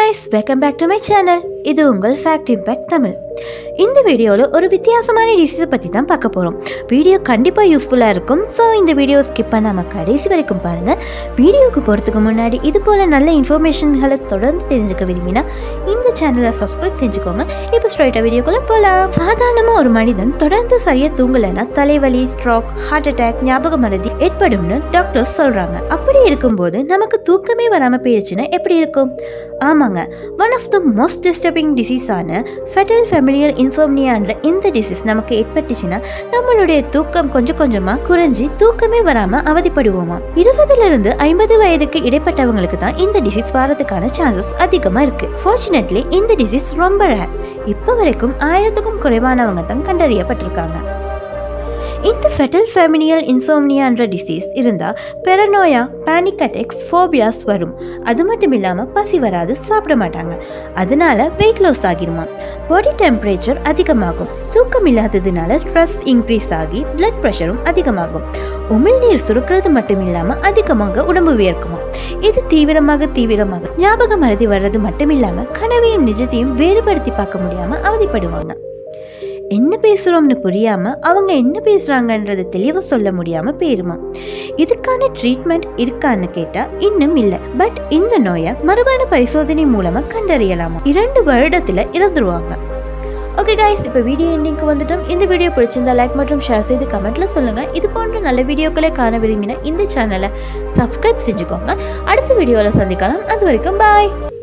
guys welcome back to my channel இது உங்கள் fact impact Tamil இந்த வீடியோவில் ஒரு வித்தியாசமான டிசீஸை பற்றி தான் பார்க்க போகிறோம் வீடியோ கண்டிப்பாக யூஸ்ஃபுல்லாக இருக்கும் ஸோ இந்த வீடியோ ஸ்கிப் பண்ணாமல் கடைசி வரைக்கும் பாருங்கள் வீடியோவுக்கு போகிறதுக்கு முன்னாடி இது போல் நல்ல இன்ஃபர்மேஷன்களை தொடர்ந்து தெரிஞ்சுக்க விரும்பினா இந்த சேனலை சப்ஸ்கிரைப் செஞ்சுக்கோங்க இப்போ ஸ்ட்ரைட்டாக வீடியோக்குள்ளே போகலாம் சாதாரணமாக ஒரு மனிதன் தொடர்ந்து சரியாக தூங்கலைன்னா தலைவலி ஸ்ட்ரோக் ஹார்ட் அட்டாக் ஞாபக மறதி ஏற்படும்னு டாக்டர்ஸ் சொல்கிறாங்க அப்படி இருக்கும்போது நமக்கு தூக்கமே வராமல் போயிடுச்சுன்னா எப்படி இருக்கும் ஆமாங்க one of the most disturbing டிசீஸான ஃபெட்டல் ஃபெமிலியல் இன்சோம்னியான்ற இந்த டிசீஸ் நமக்கு ஏற்பட்டுச்சுன்னா நம்மளுடைய தூக்கம் கொஞ்சம் கொஞ்சமாக குறைஞ்சி தூக்கமே வராமல் அவதிப்படுவோமா இருபதுல இருந்து ஐம்பது வயதுக்கு இடைப்பட்டவங்களுக்கு தான் இந்த டிசீஸ் வரதுக்கான சான்சஸ் அதிகமாக இருக்கு ஃபார்ச்சுனேட்லி இந்த டிசீஸ் ரொம்ப ரேர் இப்போ வரைக்கும் ஆயிரத்துக்கும் குறைவானவங்க தான் கண்டறியப்பட்டிருக்காங்க இந்த ஃபெட்டல் ஃபெமினியல் இன்சோம்னியான்ற டிசீஸ் இருந்தால் பெரனோயா பேனிக் அட்டாக்ஸ் ஃபோபியாஸ் வரும் அது மட்டும் இல்லாமல் பசி வராது சாப்பிட மாட்டாங்க அதனால வெயிட் லாஸ் ஆகிருமா பாடி டெம்பரேச்சர் அதிகமாகும் தூக்கம் இல்லாததுனால ஸ்ட்ரெஸ் இன்க்ரீஸ் ஆகி பிளட் ப்ரெஷரும் அதிகமாகும் உமிழ்நீர் சுருக்கிறது மட்டும் இல்லாமல் அதிகமாக உடம்பு வியர்க்குமா இது தீவிரமாக தீவிரமாக ஞாபக மறதி வர்றது மட்டும் இல்லாமல் கனவையும் நிஜத்தையும் வேறுபடுத்தி பார்க்க முடியாமல் அவதிப்படுவாங்க என்ன பேசுகிறோம்னு புரியாமல் அவங்க என்ன பேசுகிறாங்கன்றதை தெளிவாக சொல்ல முடியாமல் போயிருமா இதுக்கான ட்ரீட்மெண்ட் இருக்கான்னு கேட்டால் இன்னும் இல்லை பட் இந்த நோயை மரபணு பரிசோதனை மூலமாக கண்டறியலாமா இரண்டு வருடத்தில் இறந்துருவாங்க ஓகே கைஸ் இப்போ வீடியோ எண்டிங்க்கு வந்துட்டோம் இந்த வீடியோ பிடிச்சிருந்தா லைக் மற்றும் ஷேர் செய்து கமெண்ட்ல சொல்லுங்க இது போன்ற நல்ல வீடியோக்களை காண விரும்பினா இந்த சேனலை சப்ஸ்கிரைப் செஞ்சுக்கோங்க அடுத்த வீடியோவில் சந்திக்கலாம் அது வரைக்கும் பாய்